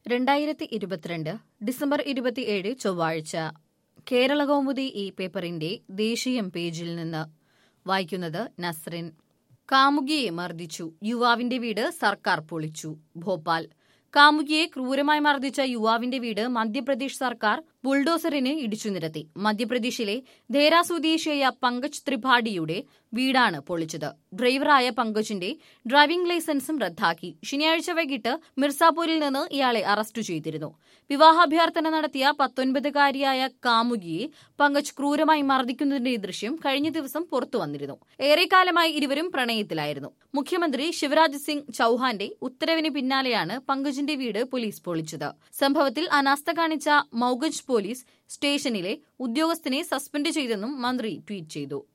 രണ്ടായിരത്തി ഇരുപത്തിരണ്ട് ഡിസംബർ ഇരുപത്തിയേഴ് ചൊവ്വാഴ്ച കേരള കൗമുദി ഈ പേപ്പറിന്റെ ദേശീയം പേജിൽ നിന്ന് വായിക്കുന്നത് നസ്രിൻ കാമുകിയെ മർദ്ദിച്ചു യുവാവിന്റെ വീട് സർക്കാർ പൊളിച്ചു ഭോപ്പാൽ കാമുകിയെ ക്രൂരമായി മർദ്ദിച്ച യുവാവിന്റെ വീട് മധ്യപ്രദേശ് സർക്കാർ ബുൾഡോസറിന് ഇടിച്ചു നിരത്തി മധ്യപ്രദേശിലെ ധേര സ്വദേശിയായ പങ്കജ് ത്രിപാഠിയുടെ വീടാണ് പൊളിച്ചത് ഡ്രൈവറായ പങ്കജിന്റെ ഡ്രൈവിംഗ് ലൈസൻസും റദ്ദാക്കി ശനിയാഴ്ച വൈകിട്ട് മിർസാപൂരിൽ നിന്ന് ഇയാളെ അറസ്റ്റ് ചെയ്തിരുന്നു വിവാഹാഭ്യർത്ഥന നടത്തിയ പത്തൊൻപതുകാരിയായ കാമുകിയെ പങ്കജ് ക്രൂരമായി മർദ്ദിക്കുന്നതിന്റെ ദൃശ്യം കഴിഞ്ഞ ദിവസം പുറത്തു വന്നിരുന്നു ഏറെക്കാലമായി ഇരുവരും പ്രണയത്തിലായിരുന്നു മുഖ്യമന്ത്രി ശിവരാജ് സിംഗ് ചൌഹാന്റെ ഉത്തരവിന് പിന്നാലെയാണ് പങ്കജിന്റെ വീട് പോലീസ് പൊളിച്ചത് സംഭവത്തിൽ അനാസ്ഥ കാണിച്ച മൌഗഞ്ച് പോലീസ് സ്റ്റേഷനിലെ ഉദ്യോഗസ്ഥനെ സസ്പെൻഡ് ചെയ്തെന്നും മന്ത്രി ട്വീറ്റ് ചെയ്തു